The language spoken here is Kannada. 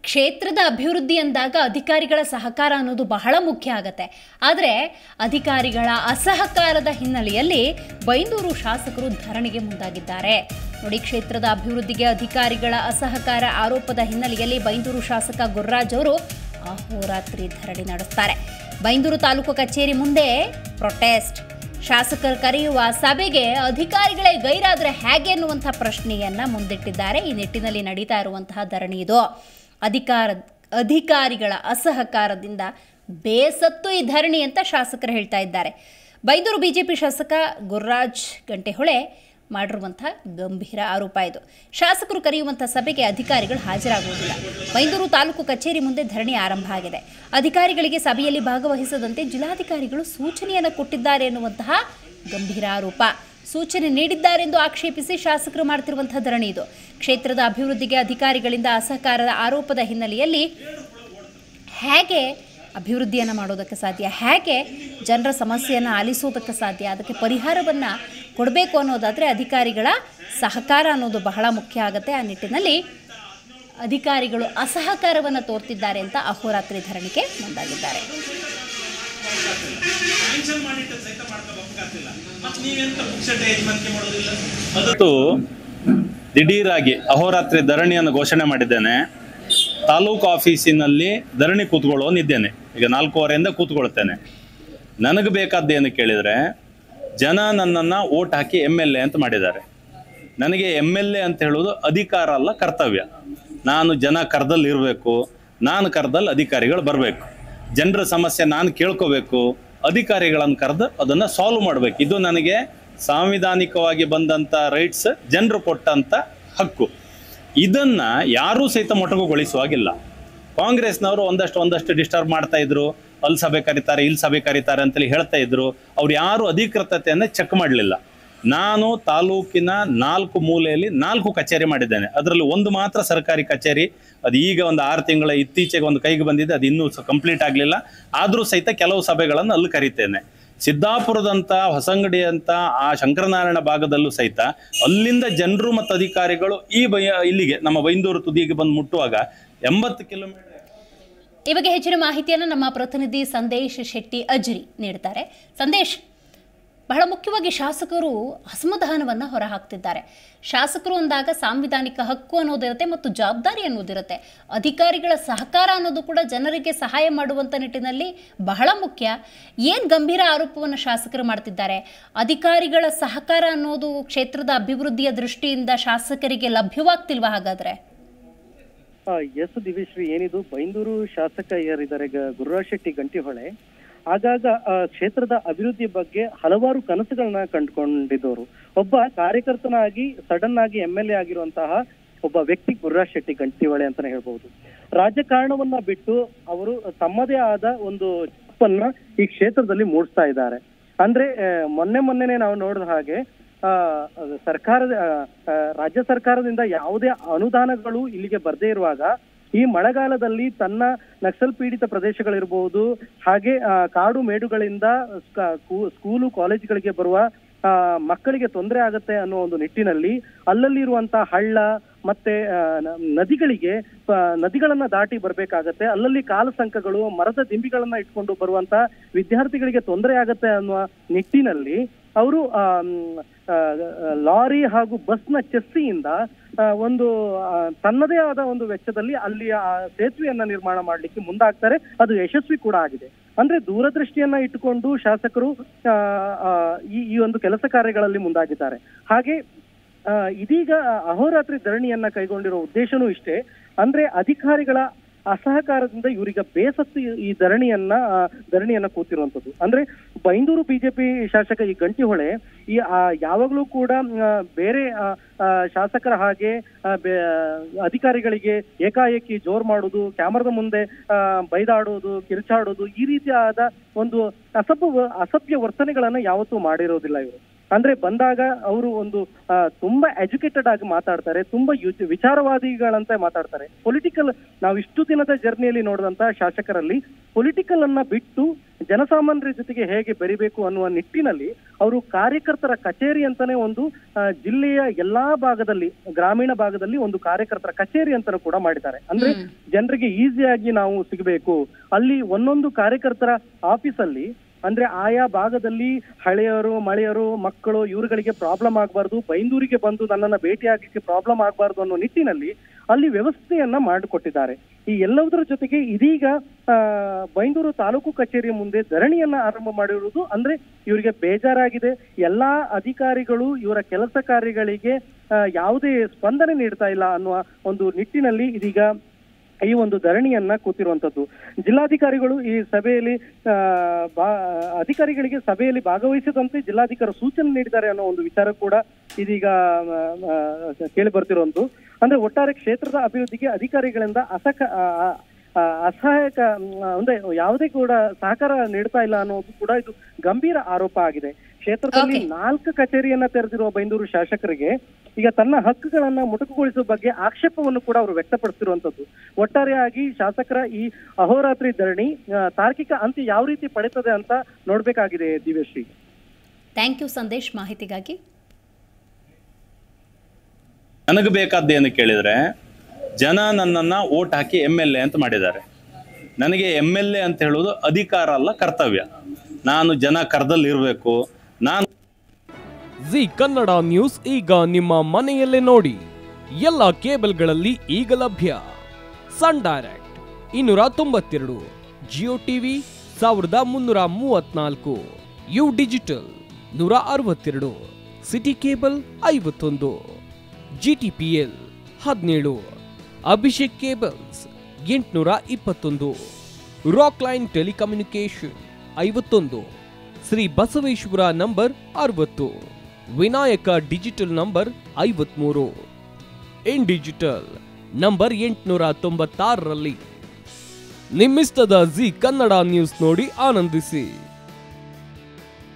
ಕ್ಷೇತ್ರದ ಅಭಿವೃದ್ಧಿ ಅಂದಾಗ ಅಧಿಕಾರಿಗಳ ಸಹಕಾರ ಅನ್ನೋದು ಬಹಳ ಮುಖ್ಯ ಆಗತ್ತೆ ಆದರೆ ಅಧಿಕಾರಿಗಳ ಅಸಹಕಾರದ ಹಿನ್ನೆಲೆಯಲ್ಲಿ ಬೈಂದೂರು ಶಾಸಕರು ಧರಣಿಗೆ ಮುಂದಾಗಿದ್ದಾರೆ ನೋಡಿ ಕ್ಷೇತ್ರದ ಅಭಿವೃದ್ಧಿಗೆ ಅಧಿಕಾರಿಗಳ ಅಸಹಕಾರ ಆರೋಪದ ಹಿನ್ನೆಲೆಯಲ್ಲಿ ಬೈಂದೂರು ಶಾಸಕ ಗುರ್ರಾಜ್ ಅವರು ಅಹೋರಾತ್ರಿ ಧರಣಿ ನಡೆಸ್ತಾರೆ ಬೈಂದೂರು ತಾಲೂಕು ಕಚೇರಿ ಮುಂದೆ ಪ್ರೊಟೆಸ್ಟ್ ಶಾಸಕರು ಕರೆಯುವ ಸಭೆಗೆ ಅಧಿಕಾರಿಗಳೇ ಗೈರಾದರೆ ಹೇಗೆ ಅನ್ನುವಂಥ ಪ್ರಶ್ನೆಯನ್ನ ಮುಂದಿಟ್ಟಿದ್ದಾರೆ ಈ ನಿಟ್ಟಿನಲ್ಲಿ ನಡೀತಾ ಇರುವಂತಹ ಧರಣಿ ಇದು ಅಧಿಕಾರ ಅಧಿಕಾರಿಗಳ ಅಸಹಕಾರದಿಂದ ಬೇಸತ್ತು ಈ ಧರಣಿ ಅಂತ ಶಾಸಕರು ಹೇಳ್ತಾ ಇದ್ದಾರೆ ಬೈದೂರು ಬಿಜೆಪಿ ಶಾಸಕ ಗುರ್ರಾಜ್ ಗಂಟೆಹೊಳೆ ಮಾಡಿರುವಂಥ ಗಂಭೀರ ಆರೋಪ ಇದು ಶಾಸಕರು ಕರೆಯುವಂಥ ಸಭೆಗೆ ಅಧಿಕಾರಿಗಳು ಹಾಜರಾಗುವುದಿಲ್ಲ ಬೈಂದೂರು ತಾಲೂಕು ಕಚೇರಿ ಮುಂದೆ ಧರಣಿ ಆರಂಭ ಆಗಿದೆ ಅಧಿಕಾರಿಗಳಿಗೆ ಸಭೆಯಲ್ಲಿ ಭಾಗವಹಿಸದಂತೆ ಜಿಲ್ಲಾಧಿಕಾರಿಗಳು ಸೂಚನೆಯನ್ನು ಕೊಟ್ಟಿದ್ದಾರೆ ಎನ್ನುವಂತಹ ಗಂಭೀರ ಆರೋಪ ಸೂಚನೆ ನೀಡಿದ್ದಾರೆಂದು ಆಕ್ಷೇಪಿಸಿ ಶಾಸಕರು ಮಾಡ್ತಿರುವಂತಹ ಧರಣಿ ಇದು ಕ್ಷೇತ್ರದ ಅಭಿವೃದ್ಧಿಗೆ ಅಧಿಕಾರಿಗಳಿಂದ ಅಸಹಕಾರದ ಆರೋಪದ ಹಿನ್ನೆಲೆಯಲ್ಲಿ ಹೇಗೆ ಅಭಿವೃದ್ಧಿಯನ್ನು ಮಾಡೋದಕ್ಕೆ ಸಾಧ್ಯ ಹೇಗೆ ಜನರ ಸಮಸ್ಯೆಯನ್ನು ಆಲಿಸೋದಕ್ಕೆ ಸಾಧ್ಯ ಅದಕ್ಕೆ ಪರಿಹಾರವನ್ನು ಕೊಡಬೇಕು ಅನ್ನೋದಾದರೆ ಅಧಿಕಾರಿಗಳ ಸಹಕಾರ ಅನ್ನೋದು ಬಹಳ ಮುಖ್ಯ ಆಗುತ್ತೆ ಆ ನಿಟ್ಟಿನಲ್ಲಿ ಅಧಿಕಾರಿಗಳು ಅಸಹಕಾರವನ್ನು ತೋರ್ತಿದ್ದಾರೆ ಅಂತ ಅಹೋರಾತ್ರಿ ಧರಣಿಗೆ ಮುಂದಾಗಿದ್ದಾರೆ ಸ್ಯಾಂಕ್ಷನ್ ಮಾಡಿಟ್ಟು ಸಹಿತ ಮಾಡ್ಕೋಬೇಕಾಗ್ತಿಲ್ಲ ಮತ್ತೆ ನೀವೆಂತ ಪುಕ್ಷಟೆ ಯಜಮಾನಿಕೆ ಮಾಡೋದಿಲ್ಲ ಇವತ್ತು ದಿಢೀರಾಗಿ ಅಹೋರಾತ್ರಿ ಧರಣಿಯನ್ನು ಘೋಷಣೆ ಮಾಡಿದ್ದೇನೆ ತಾಲೂಕು ಆಫೀಸಿನಲ್ಲಿ ಧರಣಿ ಕೂತ್ಕೊಳ್ಳೋನಿದ್ದೇನೆ ಈಗ ನಾಲ್ಕೂವರೆಯಿಂದ ಕೂತ್ಕೊಳ್ತೇನೆ ನನಗೆ ಬೇಕಾದ್ದೇನು ಕೇಳಿದರೆ ಜನ ನನ್ನನ್ನು ಓಟ್ ಹಾಕಿ ಎಮ್ ಎಲ್ ಎ ಅಂತ ಮಾಡಿದ್ದಾರೆ ನನಗೆ ಎಮ್ ಎಲ್ ಎ ಅಂತ ಹೇಳೋದು ಅಧಿಕಾರ ಅಲ್ಲ ಕರ್ತವ್ಯ ನಾನು ಜನ ಕರ್ದಲ್ಲಿ ಇರಬೇಕು ನಾನು ಕರ್ದಲ್ಲಿ ಅಧಿಕಾರಿಗಳು ಬರಬೇಕು ಜನರ ಸಮಸ್ಯೆ ನಾನು ಕೇಳ್ಕೋಬೇಕು ಅಧಿಕಾರಿಗಳನ್ನು ಕರೆದು ಅದನ್ನು ಸಾಲ್ವ್ ಮಾಡಬೇಕು ಇದು ನನಗೆ ಸಾಂವಿಧಾನಿಕವಾಗಿ ಬಂದಂಥ ರೈಟ್ಸ್ ಜನರು ಕೊಟ್ಟಂಥ ಹಕ್ಕು ಇದನ್ನ ಯಾರೂ ಸಹಿತ ಮೊಟಕುಗೊಳಿಸುವಾಗಿಲ್ಲ ಕಾಂಗ್ರೆಸ್ನವರು ಒಂದಷ್ಟು ಒಂದಷ್ಟು ಡಿಸ್ಟರ್ಬ್ ಮಾಡ್ತಾ ಇದ್ರು ಅಲ್ಲಿ ಸಭೆ ಕರೀತಾರೆ ಇಲ್ಲಿ ಸಭೆ ಕರೀತಾರೆ ಅಂತೇಳಿ ಹೇಳ್ತಾ ಇದ್ರು ಅವ್ರು ಯಾರು ಅಧಿಕೃತತೆಯನ್ನು ಚೆಕ್ ಮಾಡಲಿಲ್ಲ ನಾನು ತಾಲೂಕಿನ ನಾಲ್ಕು ಮೂಲೆಯಲ್ಲಿ ನಾಲ್ಕು ಕಚೇರಿ ಮಾಡಿದ್ದೇನೆ ಅದರಲ್ಲಿ ಒಂದು ಮಾತ್ರ ಸರ್ಕಾರಿ ಕಚೇರಿ ಅದು ಈಗ ಒಂದು ಆರು ತಿಂಗಳ ಇತ್ತೀಚೆಗೆ ಒಂದು ಕೈಗೆ ಬಂದಿದೆ ಅದು ಇನ್ನೂ ಕಂಪ್ಲೀಟ್ ಆಗಲಿಲ್ಲ ಆದರೂ ಸಹಿತ ಕೆಲವು ಸಭೆಗಳನ್ನು ಅಲ್ಲಿ ಕರಿತೇನೆ ಸಿದ್ದಾಪುರದಂಥ ಹೊಸಂಗಡಿ ಅಂತ ಆ ಶಂಕರನಾರಾಯಣ ಭಾಗದಲ್ಲೂ ಸಹಿತ ಅಲ್ಲಿಂದ ಜನರು ಮತ್ತು ಅಧಿಕಾರಿಗಳು ಈ ಬಯ ಇಲ್ಲಿಗೆ ನಮ್ಮ ಬೈಂದೂರು ತುದಿಗೆ ಬಂದು ಮುಟ್ಟುವಾಗ ಎಂಬತ್ತು ಕಿಲೋಮೀಟರ್ ಈ ಬಗ್ಗೆ ಹೆಚ್ಚಿನ ಮಾಹಿತಿಯನ್ನು ನಮ್ಮ ಪ್ರತಿನಿಧಿ ಸಂದೇಶ್ ಶೆಟ್ಟಿ ಅಜ್ರಿ ನೀಡ್ತಾರೆ ಸಂದೇಶ್ ಬಹಳ ಮುಖ್ಯವಾಗಿ ಶಾಸಕರು ಅಸಮಾಧಾನವನ್ನು ಹೊರಹಾಕ್ತಿದ್ದಾರೆ ಶಾಸಕರು ಅಂದಾಗ ಸಾಂವಿಧಾನಿಕ ಹಕ್ಕು ಅನ್ನೋದಿರುತ್ತೆ ಮತ್ತು ಜವಾಬ್ದಾರಿ ಅನ್ನೋದಿರುತ್ತೆ ಅಧಿಕಾರಿಗಳ ಸಹಕಾರ ಅನ್ನೋದು ಕೂಡ ಜನರಿಗೆ ಸಹಾಯ ಮಾಡುವಂಥ ನಿಟ್ಟಿನಲ್ಲಿ ಬಹಳ ಮುಖ್ಯ ಏನು ಗಂಭೀರ ಆರೋಪವನ್ನು ಶಾಸಕರು ಮಾಡ್ತಿದ್ದಾರೆ ಅಧಿಕಾರಿಗಳ ಸಹಕಾರ ಅನ್ನೋದು ಕ್ಷೇತ್ರದ ಅಭಿವೃದ್ಧಿಯ ದೃಷ್ಟಿಯಿಂದ ಶಾಸಕರಿಗೆ ಲಭ್ಯವಾಗ್ತಿಲ್ವಾ ಹಾಗಾದ್ರೆ ಆ, ಎಸ್ ದಿವ್ಯಶ್ರೀ ಏನಿದು ಬೈಂದೂರು ಶಾಸಕ ಯಾರಿದ್ದಾರೆ ಗ- ಗುರುರಾಜ್ ಶೆಟ್ಟಿ ಗಂಟಿಹೊಳೆ ಆಗಾಗ ಆ, ಕ್ಷೇತ್ರದ ಅಭಿವೃದ್ಧಿ ಬಗ್ಗೆ ಹಲವಾರು ಕನಸುಗಳನ್ನ ಕಂಡುಕೊಂಡಿದ್ದವರು ಒಬ್ಬ ಕಾರ್ಯಕರ್ತನಾಗಿ ಸಡನ್ ಆಗಿ ಎಂ ಎಲ್ ಎ ಆಗಿರುವಂತಹ ಒಬ್ಬ ವ್ಯಕ್ತಿ ಗುರುರಾಜ್ ಶೆಟ್ಟಿ ಗಂಟಿಹೊಳೆ ಅಂತಾನೆ ಹೇಳ್ಬಹುದು ರಾಜಕಾರಣವನ್ನ ಬಿಟ್ಟು ಅವರು ತಮ್ಮದೇ ಆದ ಒಂದು ಛಾಪನ್ನ ಈ ಕ್ಷೇತ್ರದಲ್ಲಿ ಮೂಡಿಸ್ತಾ ಇದ್ದಾರೆ ಅಂದ್ರೆ ಆ, ಮೊನ್ನೆ ಮೊನ್ನೆನೆ ನಾವು ನೋಡಿದ ಹಾಗೆ ಆ, ಅದು ಸರ್ಕಾರದ ಆ, ಆ, ರಾಜ್ಯ ಸರ್ಕಾರದಿಂದ ಯಾವುದೇ ಅನುದಾನಗಳು ಇಲ್ಲಿಗೆ ಬರ್ದೇ ಇರುವಾಗ ಈ ಮಳೆಗಾಲದಲ್ಲಿ ತನ್ನ ನಕ್ಸಲ್ ಪೀಡಿತ ಪ್ರದೇಶಗಳಿರಬಹುದು ಹಾಗೆ ಆ, ಕಾಡು ಮೇಡುಗಳಿಂದ ಸ್ಕ- ಕೂ- ಸ್ಕೂಲು ಕಾಲೇಜುಗಳಿಗೆ ಬರುವ ಆ, ಮಕ್ಕಳಿಗೆ ತೊಂದರೆ ಆಗತ್ತೆ ಅನ್ನೋ ಒಂದು ನಿಟ್ಟಿನಲ್ಲಿ ಅಲ್ಲಲ್ಲಿ ಇರುವಂತಹ ಹಳ್ಳ ಮತ್ತೆ ಆ, ನ- ನದಿಗಳಿಗೆ ಆ, ನದಿಗಳನ್ನ ದಾಟಿ ಬರ್ಬೇಕಾಗತ್ತೆ ಅಲ್ಲಲ್ಲಿ ಕಾಲಸಂಕಗಳು ಮರದ ದಿಂಬಿಗಳನ್ನ ಇಟ್ಕೊಂಡು ಬರುವಂತ ವಿದ್ಯಾರ್ಥಿಗಳಿಗೆ ತೊಂದರೆ ಆಗತ್ತೆ ಅನ್ನುವ ನಿಟ್ಟಿನಲ್ಲಿ ಅವರು ಲಾರಿ ಹಾಗೂ ಬಸ್ನ ಚೆಸ್ಸಿಯಿಂದ ಆ, ಒಂದು ಆ, ತನ್ನದೇ ಆದ ಒಂದು ವೆಚ್ಚದಲ್ಲಿ ಅಲ್ಲಿ ಆ ಸೇತುವೆಯನ್ನ ನಿರ್ಮಾಣ ಮಾಡ್ಲಿಕ್ಕೆ ಮುಂದಾಗ್ತಾರೆ ಅದು ಯಶಸ್ವಿ ಕೂಡ ಆಗಿದೆ ಅಂದ್ರೆ ದೂರದೃಷ್ಟಿಯನ್ನ ಇಟ್ಟುಕೊಂಡು ಶಾಸಕರು ಆ, ಆ, ಈ ಈ ಒಂದು ಕೆಲಸ ಕಾರ್ಯಗಳಲ್ಲಿ ಮುಂದಾಗಿದ್ದಾರೆ ಹಾಗೆ ಆ, ಇದೀಗ ಅಹೋರಾತ್ರಿ ಧರಣಿಯನ್ನ ಕೈಗೊಂಡಿರೋ ಉದ್ದೇಶನೂ ಇಷ್ಟೇ ಅಂದ್ರೆ ಅಧಿಕಾರಿಗಳ ಅಸಹಕಾರದಿಂದ ಇವರೀಗ ಬೇಸತ್ತು ಈ- ಈ ಧರಣಿಯನ್ನ ಆ, ಧರಣಿಯನ್ನ ಕೂತಿರುವಂತದ್ದು ಅಂದ್ರೆ ಬೈಂದೂರು ಬಿಜೆಪಿ ಶಾಸಕ ಈ ಗಂಟಿಹೊಳೆ ಈ ಆ, ಯಾವಾಗ್ಲೂ ಕೂಡ ಆ, ಬೇರೆ ಆ, ಆ, ಶಾಸಕರ ಹಾಗೆ ಆ, ಬೆ- ಅಧಿಕಾರಿಗಳಿಗೆ ಏಕಾಏಕಿ ಜೋರ್ ಮಾಡೋದು ಕ್ಯಾಮರದ ಮುಂದೆ ಆ, ಬೈದಾಡೋದು ಕಿರುಚಾಡೋದು ಈ ರೀತಿಯಾದ ಒಂದು ಅಸಭ್ಯ ಅಸಭ್ಯ ವರ್ತನೆಗಳನ್ನ ಯಾವತ್ತೂ ಮಾಡಿರೋದಿಲ್ಲ ಇವರು ಅಂದ್ರೆ ಬಂದಾಗ ಅವರು ಒಂದು ಆ, ತುಂಬಾ ಎಜುಕೇಟೆಡ್ ಆಗಿ ಮಾತಾಡ್ತಾರೆ ತುಂಬಾ ಯು- ವಿಚಾರವಾದಿಗಳಂತೆ ಮಾತಾಡ್ತಾರೆ ಪೊಲಿಟಿಕಲ್ ನಾವು ಇಷ್ಟು ದಿನದ ಜರ್ನಿಯಲ್ಲಿ ನೋಡಿದಂತ ಶಾಸಕರಲ್ಲಿ ಪೊಲಿಟಿಕಲ್ ಅನ್ನ ಬಿಟ್ಟು ಜನಸಾಮಾನ್ಯರ ಜೊತೆಗೆ ಹೇಗೆ ಬೆರಿಬೇಕು ಅನ್ನುವ ನಿಟ್ಟಿನಲ್ಲಿ ಅವರು ಕಾರ್ಯಕರ್ತರ ಕಚೇರಿ ಅಂತಾನೆ ಒಂದು ಆ, ಜಿಲ್ಲೆಯ ಎಲ್ಲಾ ಭಾಗದಲ್ಲಿ ಗ್ರಾಮೀಣ ಭಾಗದಲ್ಲಿ ಒಂದು ಕಾರ್ಯಕರ್ತರ ಕಚೇರಿ ಅಂತಾನೂ ಕೂಡ ಮಾಡಿದ್ದಾರೆ ಅಂದ್ರೆ ಜನರಿಗೆ ಈಸಿಯಾಗಿ ನಾವು ಸಿಗಬೇಕು ಅಲ್ಲಿ ಒಂದೊಂದು ಕಾರ್ಯಕರ್ತರ ಆಫೀಸಲ್ಲಿ ಅಂದ್ರೆ ಆಯಾ ಭಾಗದಲ್ಲಿ ಹಳೆಯರು ಮಳೆಯರು ಮಕ್ಕಳು ಇವರುಗಳಿಗೆ ಪ್ರಾಬ್ಲಮ್ ಆಗಬಾರ್ದು ಬೈಂದೂರಿಗೆ ಬಂದು ನನ್ನನ್ನ ಭೇಟಿ ಆಗ್ಲಿಕ್ಕೆ ಪ್ರಾಬ್ಲಮ್ ಆಗಬಾರ್ದು ಅನ್ನೋ ನಿಟ್ಟಿನಲ್ಲಿ ಅಲ್ಲಿ ವ್ಯವಸ್ಥೆಯನ್ನ ಮಾಡಿಕೊಟ್ಟಿದ್ದಾರೆ ಈ ಎಲ್ಲದರ ಜೊತೆಗೆ ಇದೀಗ ಆ, ಬೈಂದೂರು ತಾಲೂಕು ಕಚೇರಿಯ ಮುಂದೆ ಧರಣಿಯನ್ನ ಆರಂಭ ಮಾಡಿರುವುದು ಅಂದ್ರೆ ಇವರಿಗೆ ಬೇಜಾರಾಗಿದೆ ಎಲ್ಲಾ ಅಧಿಕಾರಿಗಳು ಇವರ ಕೆಲಸ ಕಾರ್ಯಗಳಿಗೆ ಆ, ಯಾವುದೇ ಸ್ಪಂದನೆ ನೀಡ್ತಾ ಇಲ್ಲ ಅನ್ನುವ ಒಂದು ನಿಟ್ಟಿನಲ್ಲಿ ಇದೀಗ ಈ ಒಂದು ಧರಣಿಯನ್ನ ಕೂತಿರುವಂತದ್ದು ಜಿಲ್ಲಾಧಿಕಾರಿಗಳು ಈ ಸಭೆಯಲ್ಲಿ ಆ, ಬಾ- ಅಧಿಕಾರಿಗಳಿಗೆ ಸಭೆಯಲ್ಲಿ ಭಾಗವಹಿಸದಂತೆ ಜಿಲ್ಲಾಧಿಕಾರಿ ಸೂಚನೆ ನೀಡಿದ್ದಾರೆ ಅನ್ನೋ ಒಂದು ವಿಚಾರ ಕೂಡ ಇದೀಗ ಆ, ಆ, ಕೇಳಿ ಬರ್ತಿರುವಂತು ಅಂದ್ರೆ ಒಟ್ಟಾರೆ ಕ್ಷೇತ್ರದ ಅಭಿವೃದ್ಧಿಗೆ ಅಧಿಕಾರಿಗಳಿಂದ ಅಸಕ ಆ, ಆ, ಆ, ಅಸಹಾಯಕ ಮ್, ಅಂದ್ರೆ ಯಾವುದೇ ಕೂಡ ಸಹಕಾರ ನೀಡ್ತಾ ಇಲ್ಲ ಅನ್ನೋದು ಕೂಡ ಇದು ಗಂಭೀರ ಆರೋಪ ಆಗಿದೆ ಕ್ಷೇತ್ರದಲ್ಲಿ Okay. ನಾಲ್ಕು ಕಚೇರಿಯನ್ನ ತೆರೆದಿರುವ ಬೈಂದೂರು ಶಾಸಕರಿಗೆ ಈಗ ತನ್ನ ಹಕ್ಕುಗಳನ್ನ ಮೊಟಕುಗೊಳಿಸುವ ಬಗ್ಗೆ ಆಕ್ಷೇಪವನ್ನು ಕೂಡ ಅವರು ವ್ಯಕ್ತಪಡಿಸಿರುವಂತದ್ದು ಒಟ್ಟಾರೆಯಾಗಿ ಶಾಸಕರ ಈ ಅಹೋರಾತ್ರಿ ಧರಣಿ ಆ, ತಾರ್ಕಿಕ ಅಂತ್ಯ ಯಾವ ರೀತಿ ಪಡೆತದೆ ಅಂತ ನೋಡ್ಬೇಕಾಗಿದೆ ದಿವ್ಯಶ್ರೀ ಥ್ಯಾಂಕ್ ಯು ಸಂದೇಶ್ ಮಾಹಿತಿಗಾಗಿ ನನಗೆ ಬೇಕಾದ್ದೇನು ಕೇಳಿದರೆ ಜನ ನನ್ನನ್ನು ಓಟ್ ಹಾಕಿ ಎಮ್ ಎಲ್ ಎ ಅಂತ ಮಾಡಿದ್ದಾರೆ ನನಗೆ ಎಮ್ ಎಲ್ ಎ ಅಂತ ಹೇಳೋದು ಅಧಿಕಾರ ಅಲ್ಲ ಕರ್ತವ್ಯ ನಾನು ಜನ ಕರ್ದಲ್ಲಿ ಇರಬೇಕು ನಾನು ಜಿ ಕನ್ನಡ ನ್ಯೂಸ್ ಈಗ ನಿಮ್ಮ ಮನೆಯಲ್ಲೇ ನೋಡಿ ಎಲ್ಲ ಕೇಬಲ್ಗಳಲ್ಲಿ ಈಗ ಲಭ್ಯ ಸನ್ ಡೈರೆಕ್ಟ್ ಇನ್ನೂರ ತೊಂಬತ್ತೆರಡು ಜಿಯೋ ಟಿವಿ ಸಾವಿರದ ಮುನ್ನೂರ ಮೂವತ್ನಾಲ್ಕು ಯು ಡಿಜಿಟಲ್ ನೂರ ಅರವತ್ತೆರಡು ಸಿಟಿ ಕೇಬಲ್ ಐವತ್ತೊಂದು ಜಿಟಿಪಿಎಲ್ ಹದಿನೇಳು ಅಭಿಷೇಕ್ ಕೇಬಲ್ಸ್ ಎಂಟುನೂರ ಇಪ್ಪತ್ತೊಂದು ರಾಕ್ ಲೈನ್ ಟೆಲಿಕಮ್ಯುನಿಕೇಶನ್ ಐವತ್ತೊಂದು ಶ್ರೀ ಬಸವೇಶ್ವರ ನಂಬರ್ ಅರವತ್ತು ವಿನಾಯಕ ಡಿಜಿಟಲ್ ನಂಬರ್ ಐವತ್ಮೂರು ಇನ್ ಡಿಜಿಟಲ್ ನಂಬರ್ ಎಂಟುನೂರ ತೊಂಬತ್ತಾರರಲ್ಲಿ ನಿಮ್ಮಿಸ್ತದ ಜಿ ಕನ್ನಡ ನ್ಯೂಸ್ ನೋಡಿ ಆನಂದಿಸಿ